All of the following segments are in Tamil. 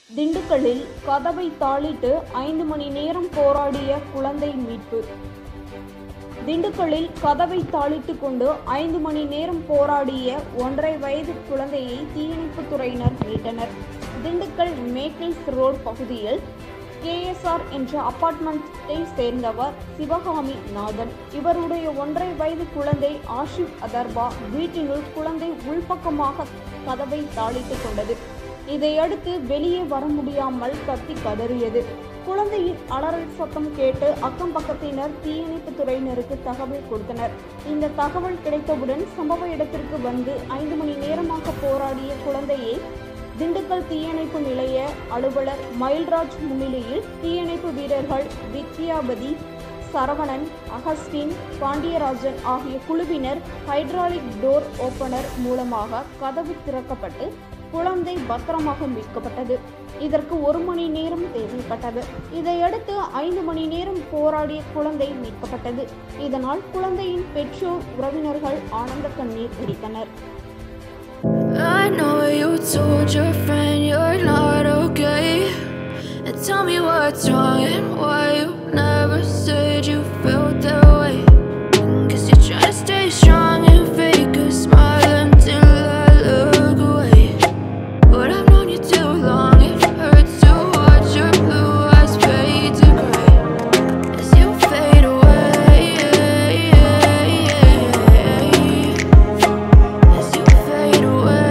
திண்டுக்கல்லில் கதவை தாளிட்டு ஐந்து மணி நேரம் போராடிய குழந்தை மீட்பு திண்டுக்கல்லில் கதவை தாளிட்டு கொண்டு ஐந்து மணி நேரம் போராடிய ஒன்றரை வயது குழந்தையை தீயணைப்புத் துறையினர் மீட்டனர் திண்டுக்கல் மேக்கிள்ஸ் ரோடு பகுதியில் கேஎஸ்ஆர் என்ற அபார்ட்மெண்ட்டை சேர்ந்தவர் சிவகாமி நாதன் இவருடைய ஒன்றரை வயது குழந்தை ஆஷிப் அதர்பா வீட்டினுள் குழந்தை உள்பக்கமாக கதவை தாளிட்டுக் கொண்டது இதையடுத்து வெளியே வர முடியாமல் கத்தி கதறியது குழந்தையின் அலறல் சத்தம் கேட்டு அக்கம் பக்கத்தினர் தீயணைப்பு துறையினருக்கு தகவல் கொடுத்தனர் இந்த தகவல் கிடைத்தவுடன் சம்பவ இடத்திற்கு வந்து ஐந்து மணி நேரமாக போராடிய குழந்தையை திண்டுக்கல் தீயணைப்பு நிலைய அலுவலர் மயில்ராஜ் முன்னிலையில் தீயணைப்பு வீரர்கள் வித்யாபதி சரவணன் அகஸ்டின் பாண்டியராஜன் ஆகிய குழுவினர் ஹைட்ராலிக் டோர் ஓபனர் மூலமாக கதவு திறக்கப்பட்டு குழந்தை பத்திரமாக மீட்கப்பட்டது இதற்கு ஒரு மணி நேரம் தேவைப்பட்டது இதையடுத்து ஐந்து மணி நேரம் போராடிய குழந்தை மீட்கப்பட்டது இதனால் குழந்தையின் பெற்றோர் உறவினர்கள் ஆனந்த கண்ணீர் வெடித்தனர் I know you told your friend you're not okay. And tell me what's wrong and why you never said you felt that way. Guess you try to stay strong and fake a smile until I look away. But I've known you too long, it hurts to watch your blue eyes fade to gray as you fade away. As you fade away,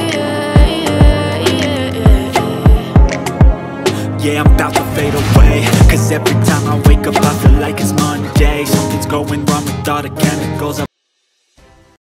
Yeah, I'm about to fade away Cause every time I wake up I feel like it's Monday Something's going wrong with all the chemicals